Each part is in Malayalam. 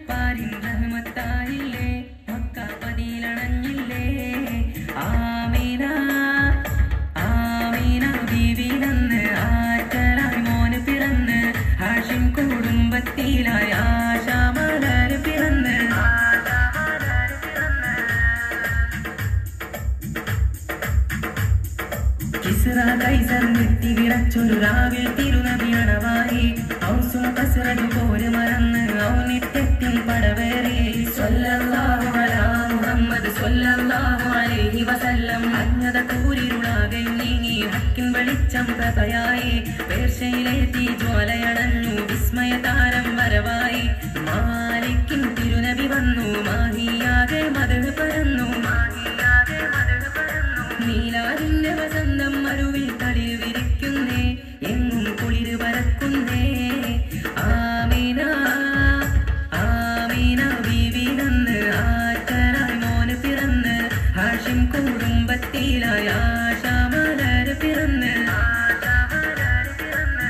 പാരിൻ റഹ്മത്തായില്ലേ മക്കാപ്പതിയിലണഞ്ഞില്ലേ ആമീന ആമീന ബീവി നന്ന് ആറ്റലായി മോന് പിറന്ന് ഹാഷിം കുടുംബത്തിലായി ആശാമലർ പിറന്ന് കിസ്റ കൈസർ നെറ്റി വിറച്ചൊരു രാവിൽ തിരുനബിയണവായി ഔസും കസറത് പോലെ മറന്ന് ഔന്നിത്യത്തിൽ പടവേറി സ്വല്ലല്ലാഹു അലാ മുഹമ്മദ് സ്വല്ലല്ലാഹു അലൈഹി വസല്ലം അജ്ഞത കൂരിരുളാകെ നീങ്ങി ഹക്കിൻ വെളിച്ചം പ്രഭയായി പേർഷയിലെ തീജ്വാലയണഞ്ഞു വിസ്മയ താരം വരവായി മാലിക്കിൻ തിരുനബി വന്നു മാഹിയാകെ മതൾ പരന്നു മാഹിയാകെ മതൾ പരന്നു നീലാതിന്റെ വസന്തം മരുവിൽ തളിർ വിരിക്കുന്നേ എങ്ങും കുളിര് പരക്കുന്നേ ആമീന ആമീന ബീവി നന്ന് ആറ്റലായി മോന് പിറന്ന് ഹാഷിം കുടുംബത്തിലായി ആശാമലർ പിറന്ന് ആശാമലർ പിറന്ന്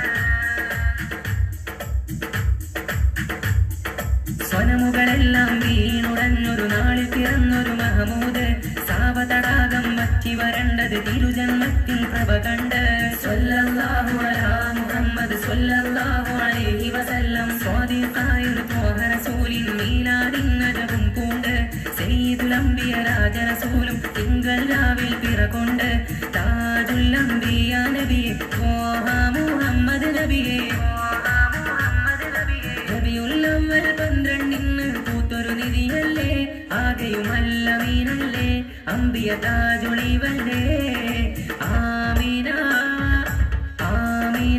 സ്വനമുകളെല്ലാം വീണുടഞ്ഞൊരു നാളിൽ പിറന്നൊരു മഹമൂദ് സാവതടാകം വറ്റി വരണ്ടത് തിരുജന്മത്തിൻ പ്രഭ കണ്ട് സ്വല്ലല്ലാഹു അലാ മുഹമ്മദ് സ്വല്ലല്ലാഹു അലൈഹി വസല്ലം സ്വാദിഖായൊരു ത്വാഹ റസൂലിൻ മീലാദിൻ നജവും പൂണ്ട് സയ്യിദുൽ അംബിയ രാജറസൂലും തിങ്കൾ രാവിൽ പിറകൊണ്ട് താജുൽ അംബിയ നബിയെ ത്വാഹ മുഹമ്മദ് നബിയെ ത്വാഹ മുഹമ്മദ് നബിയെ നബിയുള്ളവർ പന്ത്രണ്ടിന് പൂത്തൊരു നിധിയല്ലേ ആകെയുമല്ല മീനല്ലേ അമ്പിയ താജൊളിവല്ലേ ആ